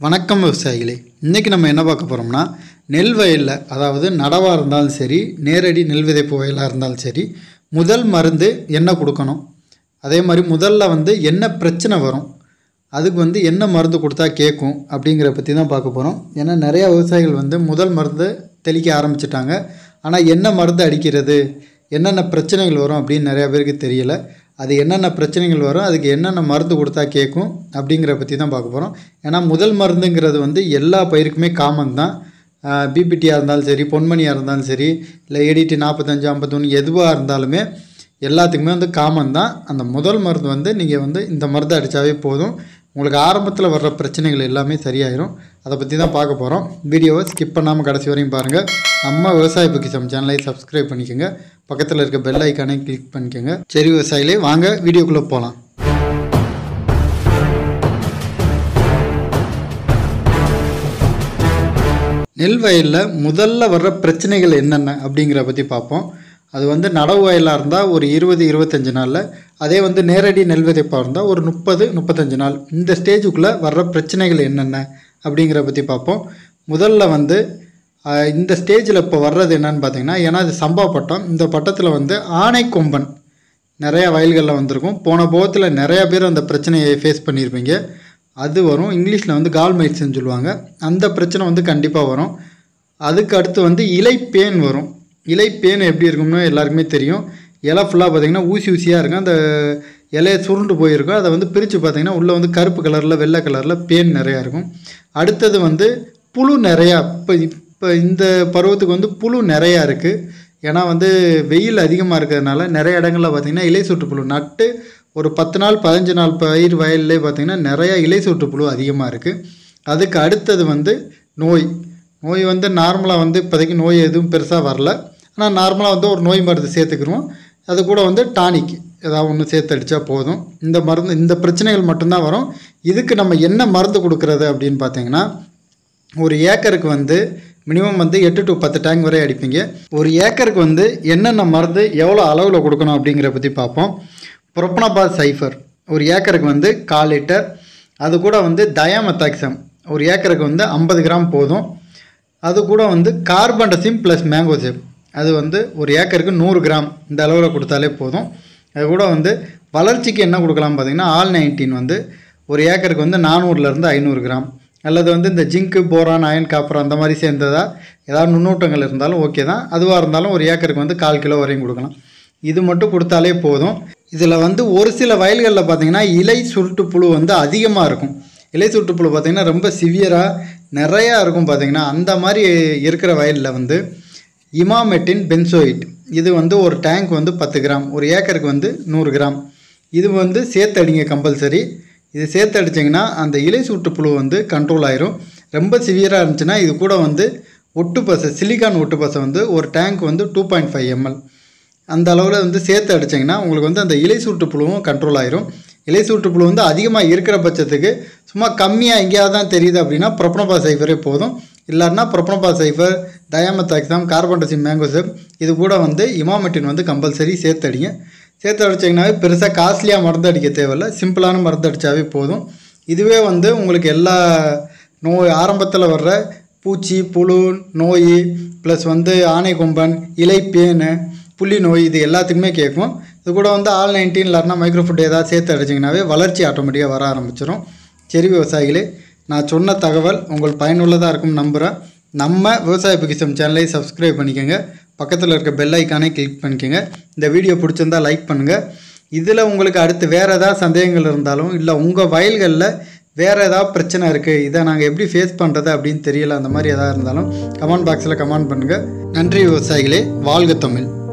வணக்கம் விவசாயிகளே இன்றைக்கி நம்ம என்ன பார்க்க போகிறோம்னா நெல் வயலில் அதாவது நடவாக இருந்தாலும் சரி நேரடி நெல் விதைப்பு வயலாக இருந்தாலும் சரி முதல் மருந்து என்ன கொடுக்கணும் அதே மாதிரி முதல்ல வந்து என்ன பிரச்சனை வரும் அதுக்கு வந்து என்ன மருந்து கொடுத்தா கேட்கும் அப்படிங்கிற பற்றி தான் பார்க்க போகிறோம் ஏன்னா நிறையா விவசாயிகள் வந்து முதல் மருந்து தெளிக்க ஆரம்பிச்சிட்டாங்க ஆனால் என்ன மருந்து அடிக்கிறது என்னென்ன பிரச்சனைகள் வரும் அப்படின்னு நிறையா பேருக்கு தெரியல அது என்னென்ன பிரச்சனைகள் வரும் அதுக்கு என்னென்ன மருந்து கொடுத்தா கேட்கும் அப்படிங்கிற பற்றி தான் பார்க்க போகிறோம் ஏன்னா முதல் மருந்துங்கிறது வந்து எல்லா பயிருக்குமே காமன் தான் பிபிடியாக இருந்தாலும் சரி பொன்மணியாக இருந்தாலும் சரி இல்லை ஏடிடி நாற்பத்தஞ்சு ஐம்பத்தொன்று எதுவாக இருந்தாலுமே எல்லாத்துக்குமே வந்து காமன் தான் அந்த முதல் மருந்து வந்து நீங்கள் வந்து இந்த மருந்து அடித்தாவே போதும் உங்களுக்கு ஆரம்பத்தில் வர்ற பிரச்சனைகள் எல்லாமே சரியாயிரும் அதை பற்றி தான் பார்க்க போகிறோம் வீடியோவை ஸ்கிப் பண்ணாமல் கடைசி வரையும் பாருங்கள் நம்ம விவசாய பொக்கிசம் சேனலை சப்ஸ்கிரைப் பண்ணிக்கோங்க பக்கத்தில் இருக்க பெல் ஐக்கானை கிளிக் பண்ணிக்கோங்க சரி விவசாயிகளே வாங்க வீடியோக்குள்ளே போகலாம் நெல் வயலில் முதல்ல வர்ற பிரச்சனைகள் என்னென்ன அப்படிங்கிற பற்றி பார்ப்போம் அது வந்து நடவு வயலாக இருந்தால் ஒரு இருபது இருபத்தஞ்சு நாளில் அதே வந்து நேரடி நெல் விதைப்பாக இருந்தால் ஒரு முப்பது முப்பத்தஞ்சு நாள் இந்த ஸ்டேஜுக்குள்ளே வர்ற பிரச்சனைகள் என்னென்ன அப்படிங்கிற பற்றி பார்ப்போம் முதல்ல வந்து ஆஹ், இந்த ஸ்டேஜில் இப்போ வர்றது என்னன்னு பார்த்தீங்கன்னா ஏன்னா இது சம்பா பட்டம் இந்த பட்டத்தில் வந்து ஆணை கொம்பன் நிறையா வயல்களில் வந்திருக்கும் போன போகத்தில் நிறையா பேர் அந்த பிரச்சனையை ஃபேஸ் பண்ணியிருப்பீங்க அது வரும் இங்கிலீஷில் வந்து கால் மைட்ஸ்ன்னு சொல்லுவாங்க அந்த பிரச்சனை வந்து கண்டிப்பாக வரும் அதுக்கு அடுத்து வந்து இலைப்பேன் வரும் இலைப்பேன் எப்படி இருக்கும்னு எல்லாருக்குமே தெரியும் இலை ஃபுல்லாக பார்த்தீங்கன்னா ஊசி ஊசியாக இருக்கும் அந்த இலையை சுருண்டு போயிருக்கும் அதை வந்து பிரித்து பார்த்தீங்கன்னா உள்ளே வந்து கருப்பு கலரில் வெள்ளை கலரில் பேன் நிறையா இருக்கும் அடுத்தது வந்து புழு நிறையா இப்போ இப்போ இந்த பருவத்துக்கு வந்து புழு நிறையா இருக்குது ஏன்னா வந்து வெயில் அதிகமாக இருக்கிறதுனால நிறைய இடங்களில் பார்த்தீங்கன்னா இலை சுற்று புழு நட்டு ஒரு பத்து நாள் பதினஞ்சு நாள் பயிர் வயல்லே பார்த்தீங்கன்னா நிறைய இலை சுற்று புழு அதிகமாக இருக்குது அதுக்கு அடுத்தது வந்து நோய் நோய் வந்து நார்மலாக வந்து இப்போதைக்கு நோய் எதுவும் பெருசாக வரல ஆனால் நார்மலாக வந்து ஒரு நோய் மருந்து சேர்த்துக்கிருவோம் அது கூட வந்து டானிக் ஏதாவது ஒன்று சேர்த்து அடித்தா போதும் இந்த மருந்து இந்த பிரச்சனைகள் மட்டும்தான் வரும் இதுக்கு நம்ம என்ன மருந்து கொடுக்குறது அப்படின்னு பார்த்தீங்கன்னா ஒரு ஏக்கருக்கு வந்து மினிமம் வந்து எட்டு டு பத்து டேங்க் வரை அடிப்பீங்க ஒரு ஏக்கருக்கு வந்து என்னென்ன மருந்து எவ்வளோ அளவில் கொடுக்கணும் அப்படிங்கிற பற்றி பார்ப்போம் புரோப்பனபாத் சைஃபர் ஒரு ஏக்கருக்கு வந்து கால் லிட்டர் அது கூட வந்து தயாமெத்தாக்சம் ஒரு ஏக்கருக்கு வந்து ஐம்பது கிராம் போதும் அது கூட வந்து கார்பன்டசிம் ப்ளஸ் மேங்கோசிம் அது வந்து ஒரு ஏக்கருக்கு நூறு கிராம் இந்த அளவில் கொடுத்தாலே போதும் அது கூட வந்து வளர்ச்சிக்கு என்ன கொடுக்கலாம் பார்த்தீங்கன்னா ஆல் நைன்டீன் வந்து ஒரு ஏக்கருக்கு வந்து நானூறுலேருந்து ஐநூறு கிராம் அல்லது வந்து இந்த ஜிங்க்கு போரான் அயன் காப்பர் அந்த மாதிரி சேர்ந்ததா ஏதாவது நுண்ணூட்டங்கள் இருந்தாலும் ஓகே தான் அதுவாக இருந்தாலும் ஒரு ஏக்கருக்கு வந்து கால் கிலோ வரையும் கொடுக்கலாம் இது மட்டும் கொடுத்தாலே போதும் இதில் வந்து ஒரு சில வயல்களில் பார்த்தீங்கன்னா இலை சுருட்டு புழு வந்து அதிகமாக இருக்கும் இலை சுருட்டு புழு பார்த்தீங்கன்னா ரொம்ப சிவியராக நிறையா இருக்கும் பார்த்தீங்கன்னா அந்த மாதிரி இருக்கிற வயலில் வந்து இமாமெட்டின் பென்சோயிட் இது வந்து ஒரு டேங்க் வந்து பத்து கிராம் ஒரு ஏக்கருக்கு வந்து நூறு கிராம் இது வந்து சேர்த்து அடிங்க கம்பல்சரி இது சேர்த்து அடிச்சிங்கன்னா அந்த இலை சுட்டு புழு வந்து கண்ட்ரோல் ஆயிரும் ரொம்ப சிவியராக இருந்துச்சுன்னா இது கூட வந்து ஒட்டு பசை சிலிக்கான் ஒட்டு பசை வந்து ஒரு டேங்க் வந்து டூ பாயிண்ட் ஃபைவ் எம்எல் அந்த அளவில் வந்து சேர்த்து அடிச்சிங்கன்னா உங்களுக்கு வந்து அந்த இலை சூட்டு புழுவும் கண்ட்ரோல் ஆயிரும் இலை சூட்டு புழு வந்து அதிகமாக இருக்கிற பட்சத்துக்கு சும்மா கம்மியாக எங்கேயாவது தான் தெரியுது அப்படின்னா ப்ரொப்பனபா சைஃபரே போதும் இல்லைன்னா ப்ரொப்பனபா சைஃபர் டயாமத்தாக்ஸாம் கார்பன்டசிம் மேங்கோசெப் இது கூட வந்து இமாமெட்டின் வந்து கம்பல்சரி சேர்த்து அடிங்க சேர்த்து அடிச்சிங்கனாவே பெருசாக காஸ்ட்லியாக மருந்து அடிக்க தேவையில்ல சிம்பிளான மருந்து அடித்தாவே போதும் இதுவே வந்து உங்களுக்கு எல்லா நோய் ஆரம்பத்தில் வர்ற பூச்சி புழு நோய் ப்ளஸ் வந்து ஆனை கொம்பன் இலைப்பேனு புள்ளி நோய் இது எல்லாத்துக்குமே கேட்கும் இது கூட வந்து ஆல் நைன்டீன் இல்லைன்னா மைக்ரோ ஃபுட் ஏதாவது சேர்த்து அடிச்சிங்கனாவே வளர்ச்சி ஆட்டோமேட்டிக்காக வர ஆரம்பிச்சிடும் சரி விவசாயிகளே நான் சொன்ன தகவல் உங்கள் பயனுள்ளதாக இருக்கும் நம்புகிறேன் நம்ம விவசாய பொக்கிசம் சேனலை சப்ஸ்கிரைப் பண்ணிக்கோங்க பக்கத்தில் இருக்க பெல் ஐக்கானை கிளிக் பண்ணிக்கோங்க இந்த வீடியோ பிடிச்சிருந்தா லைக் பண்ணுங்கள் இதில் உங்களுக்கு அடுத்து வேறு ஏதாவது சந்தேகங்கள் இருந்தாலும் இல்லை உங்கள் வயல்களில் வேறு ஏதாவது பிரச்சனை இருக்குது இதை நாங்கள் எப்படி ஃபேஸ் பண்ணுறது அப்படின்னு தெரியல அந்த மாதிரி எதாவது இருந்தாலும் கமெண்ட் பாக்ஸில் கமெண்ட் பண்ணுங்கள் நன்றி விவசாயிகளே வாழ்க தமிழ்